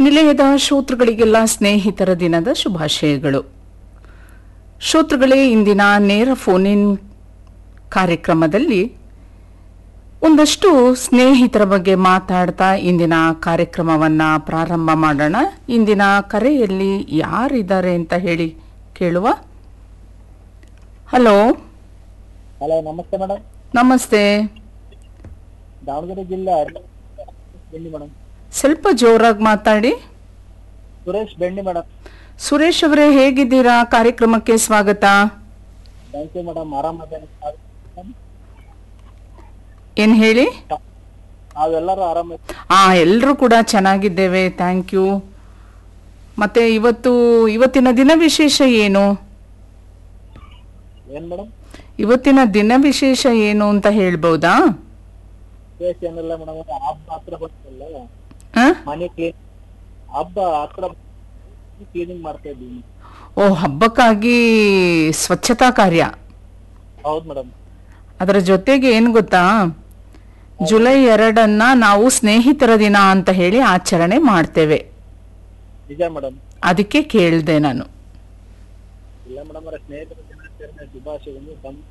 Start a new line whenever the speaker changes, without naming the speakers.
ನಿಲಯದ ಶ್ರೋತೃಗಳಿಗೆಲ್ಲ ಸ್ನೇಹಿತರ ದಿನದ ಶುಭಾಶಯಗಳು ಶ್ರೋತೃಗಳೇ ಇಂದಿನ ನೇರ ಫೋನ್ ಇನ್ ಕಾರ್ಯಕ್ರಮದಲ್ಲಿ ಒಂದಷ್ಟು ಸ್ನೇಹಿತರ ಬಗ್ಗೆ ಮಾತಾಡ್ತಾ ಇಂದಿನ ಕಾರ್ಯಕ್ರಮವನ್ನ ಪ್ರಾರಂಭ ಮಾಡೋಣ ಇಂದಿನ ಕರೆಯಲ್ಲಿ ಯಾರಿದ್ದಾರೆ ಅಂತ ಹೇಳಿ ಕೇಳುವ ಹಲೋ
ಹಲೋ ನಮಸ್ತೆ ಮೇಡಮ್
ನಮಸ್ತೆ
ದಾವಣಗೆರೆ ಜಿಲ್ಲೆ ಬೆಂಡಿ ಮೇಡಮ್
ಸ್ವಲ್ಪ ಜೋರಾಗಿ ಮಾತಾಡಿ
ಸುರೇಶ್ ಬೆಂಡಿ ಮೇಡಮ್
ಸುರೇಶ್ ಅವರೇ ಹೇಗಿದ್ದೀರಾ ಕಾರ್ಯಕ್ರಮಕ್ಕೆ ಸ್ವಾಗತ
ಥ್ಯಾಂಕ್ ಯು ಮೇಡಮ್ ಆರಾಮದೇನೆ
ಏನ್ ಹೇಳಿ
ನಾವೆಲ್ಲರೂ ಆರಾಮ
ಆ ಎಲ್ಲರೂ ಕೂಡ ಚೆನ್ನಾಗಿದ್ದೇವೆ ಥ್ಯಾಂಕ್ ಯು ಮತ್ತೆ ಇವತ್ತು ಇವತ್ತಿನ ದಿನ ವಿಶೇಷ ಏನು
ಏನ್ ಮೇಡಮ್
ಇವತ್ತಿನ ದಿನ ವಿಶೇಷ ಏನು ಅಂತ ಹೇಳ್ಬೋದಾ
ವಿಶೇಷ ಏನಿಲ್ಲ ಮೇಡಮ್ ಹಬ್ಬ ಹತ್ರ ಬಂತಲ್ಲ
ಆ?
ಮನೆ ಕ್ಲೀನ್ ಹಬ್ಬ ಹತ್ರ ಕ್ಲೀನಿಂಗ್ ಮಾಡ್ತಾ ಇದ್ದೀವಿ
ಓ ಹಬ್ಬಕ್ಕಾಗಿ ಸ್ವಚ್ಛತಾ ಕಾರ್ಯ
ಹೌದು ಮೇಡಮ್
ಅದರ ಜೊತೆಗೆ ಏನು ಗೊತ್ತಾ ಜುಲೈ ಎರಡನ್ನ ನಾವು ಸ್ನೇಹಿತರ ದಿನ ಅಂತ ಹೇಳಿ ಆಚರಣೆ ಮಾಡ್ತೇವೆ
ನಿಜ ಮೇಡಮ್
ಅದಕ್ಕೆ ಕೇಳಿದೆ ನಾನು
ಇಲ್ಲ ಮೇಡಮ್ ಅವರ ಸ್ನೇಹಿತರ ದಿನಾಚರಣೆ ಶುಭಾಶಯಗಳು ತಮ್ಮ